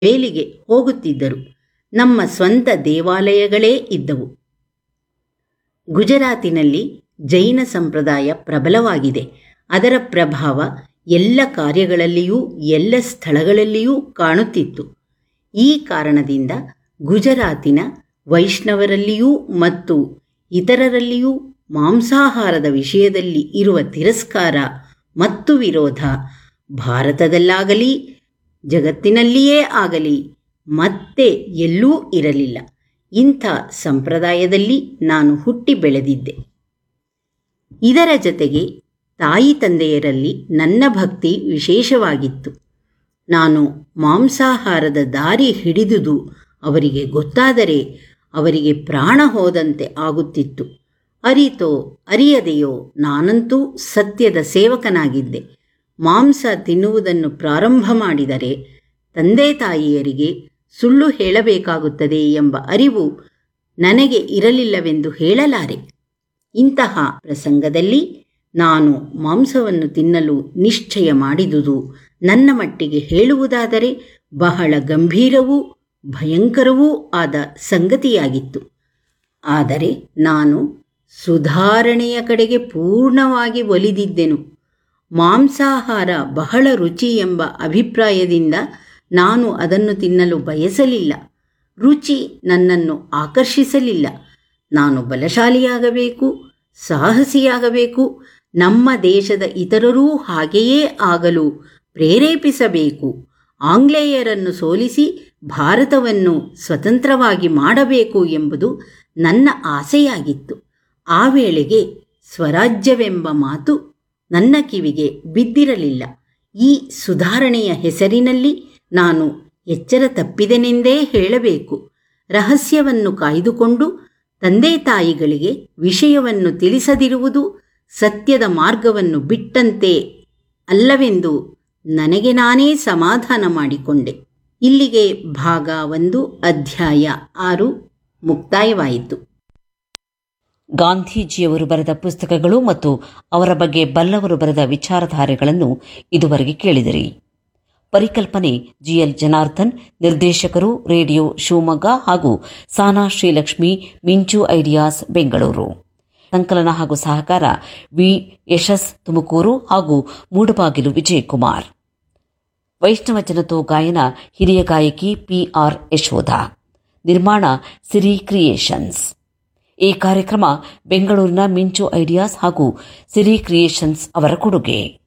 ಬೇಲಿಗೆ ಹೋಗುತ್ತಿದ್ದರು ನಮ್ಮ ಸ್ವಂತ ದೇವಾಲಯಗಳೇ ಇದ್ದವು ಗುಜರಾತಿನಲ್ಲಿ ಜೈನ ಸಂಪ್ರದಾಯ ಪ್ರಬಲವಾಗಿದೆ ಅದರ ಪ್ರಭಾವ ಎಲ್ಲ ಕಾರ್ಯಗಳಲ್ಲಿಯೂ ಎಲ್ಲ ಸ್ಥಳಗಳಲ್ಲಿಯೂ ಕಾಣುತ್ತಿತ್ತು ಈ ಕಾರಣದಿಂದ ಗುಜರಾತಿನ ವೈಷ್ಣವರಲ್ಲಿಯೂ ಮತ್ತು ಇತರರಲ್ಲಿಯೂ ಮಾಂಸಾಹಾರದ ವಿಷಯದಲ್ಲಿ ಇರುವ ತಿರಸ್ಕಾರ ಮತ್ತು ವಿರೋಧ ಭಾರತದಲ್ಲಾಗಲಿ ಜಗತ್ತಿನಲ್ಲಿಯೇ ಆಗಲಿ ಮತ್ತೆ ಎಲ್ಲೂ ಇರಲಿಲ್ಲ ಇಂಥ ಸಂಪ್ರದಾಯದಲ್ಲಿ ನಾನು ಹುಟ್ಟಿ ಬೆಳೆದಿದ್ದೆ ಇದರ ಜೊತೆಗೆ ತಾಯಿ ತಂದೆಯರಲ್ಲಿ ನನ್ನ ಭಕ್ತಿ ವಿಶೇಷವಾಗಿತ್ತು ನಾನು ಮಾಂಸಾಹಾರದ ದಾರಿ ಹಿಡಿದುದು ಅವರಿಗೆ ಗೊತ್ತಾದರೆ ಅವರಿಗೆ ಪ್ರಾಣ ಹೋದಂತೆ ಆಗುತ್ತಿತ್ತು ಅರಿತೋ ಅರಿಯದೆಯೋ ನಾನಂತೂ ಸತ್ಯದ ಸೇವಕನಾಗಿದ್ದೆ ಮಾಂಸ ತಿನ್ನುವುದನ್ನು ಪ್ರಾರಂಭ ಮಾಡಿದರೆ ತಂದೆ ತಾಯಿಯರಿಗೆ ಸುಳ್ಳು ಹೇಳಬೇಕಾಗುತ್ತದೆ ಎಂಬ ಅರಿವು ನನಗೆ ಇರಲಿಲ್ಲವೆಂದು ಹೇಳಲಾರೆ ಇಂತಹ ಪ್ರಸಂಗದಲ್ಲಿ ನಾನು ಮಾಂಸವನ್ನು ತಿನ್ನಲು ನಿಶ್ಚಯ ಮಾಡಿದುದು ನನ್ನ ಮಟ್ಟಿಗೆ ಹೇಳುವುದಾದರೆ ಬಹಳ ಗಂಭೀರವೂ ಭಯಂಕರವೂ ಆದ ಸಂಗತಿಯಾಗಿತ್ತು ಆದರೆ ನಾನು ಸುಧಾರಣೆಯ ಕಡೆಗೆ ಪೂರ್ಣವಾಗಿ ಒಲಿದಿದ್ದೆನು ಮಾಂಸಾಹಾರ ಬಹಳ ರುಚಿ ಎಂಬ ಅಭಿಪ್ರಾಯದಿಂದ ನಾನು ಅದನ್ನು ತಿನ್ನಲು ಬಯಸಲಿಲ್ಲ ರುಚಿ ನನ್ನನ್ನು ಆಕರ್ಷಿಸಲಿಲ್ಲ ನಾನು ಬಲಶಾಲಿಯಾಗಬೇಕು ಸಾಹಸಿಯಾಗಬೇಕು ನಮ್ಮ ದೇಶದ ಇತರರೂ ಹಾಗೆಯೇ ಆಗಲು ಪ್ರೇರೇಪಿಸಬೇಕು ಆಂಗ್ಲೇಯರನ್ನು ಸೋಲಿಸಿ ಭಾರತವನ್ನು ಸ್ವತಂತ್ರವಾಗಿ ಮಾಡಬೇಕು ಎಂಬುದು ನನ್ನ ಆಸೆಯಾಗಿತ್ತು ಆ ವೇಳೆಗೆ ಸ್ವರಾಜ್ಯವೆಂಬ ಮಾತು ನನ್ನ ಕಿವಿಗೆ ಬಿದ್ದಿರಲಿಲ್ಲ ಈ ಸುಧಾರಣೆಯ ಹೆಸರಿನಲ್ಲಿ ನಾನು ಎಚ್ಚರ ತಪ್ಪಿದೆನೆಂದೇ ಹೇಳಬೇಕು ರಹಸ್ಯವನ್ನು ಕಾಯ್ದುಕೊಂಡು ತಂದೆ ತಾಯಿಗಳಿಗೆ ವಿಷಯವನ್ನು ತಿಳಿಸದಿರುವುದು ಸತ್ಯದ ಮಾರ್ಗವನ್ನು ಬಿಟ್ಟಂತೆ ಅಲ್ಲವೆಂದು ನನಗೆ ನಾನೇ ಸಮಾಧಾನ ಮಾಡಿಕೊಂಡೆ ಇಲ್ಲಿಗೆ ಭಾಗ ಒಂದು ಅಧ್ಯಾಯ ಆರು ಮುಕ್ತಾಯವಾಯಿತು ಗಾಂಧೀಜಿಯವರು ಬರೆದ ಪುಸ್ತಕಗಳು ಮತ್ತು ಅವರ ಬಗ್ಗೆ ಬಲ್ಲವರು ಬರೆದ ವಿಚಾರಧಾರೆಗಳನ್ನು ಇದುವರೆಗೆ ಕೇಳಿದಿರಿ ಪರಿಕಲ್ಪನೆ ಜಿಎಲ್ ಜನಾರ್ದನ್ ನಿರ್ದೇಶಕರು ರೇಡಿಯೋ ಶಿವಮೊಗ್ಗ ಹಾಗೂ ಸಾನಾ ಶ್ರೀಲಕ್ಷ್ಮಿ ಮಿಂಚು ಐಡಿಯಾಸ್ ಬೆಂಗಳೂರು ಸಂಕಲನ ಹಾಗೂ ಸಹಕಾರ ವಿ ಯಶಸ್ ತುಮಕೂರು ಹಾಗೂ ಮೂಡಬಾಗಿಲು ವಿಜಯಕುಮಾರ್ ವೈಷ್ಣವ ಜನತೋ ಗಾಯನ ಹಿರಿಯ ಗಾಯಕಿ ಪಿಆರ್ ಯಶೋಧ ನಿರ್ಮಾಣ ಸಿರಿ ಕ್ರಿಯೇಷನ್ಸ್ ಈ ಕಾರ್ಯಕ್ರಮ ಬೆಂಗಳೂರಿನ ಮಿಂಚು ಐಡಿಯಾಸ್ ಹಾಗೂ ಸಿರಿ ಕ್ರಿಯೇಷನ್ಸ್ ಅವರ ಕೊಡುಗೆ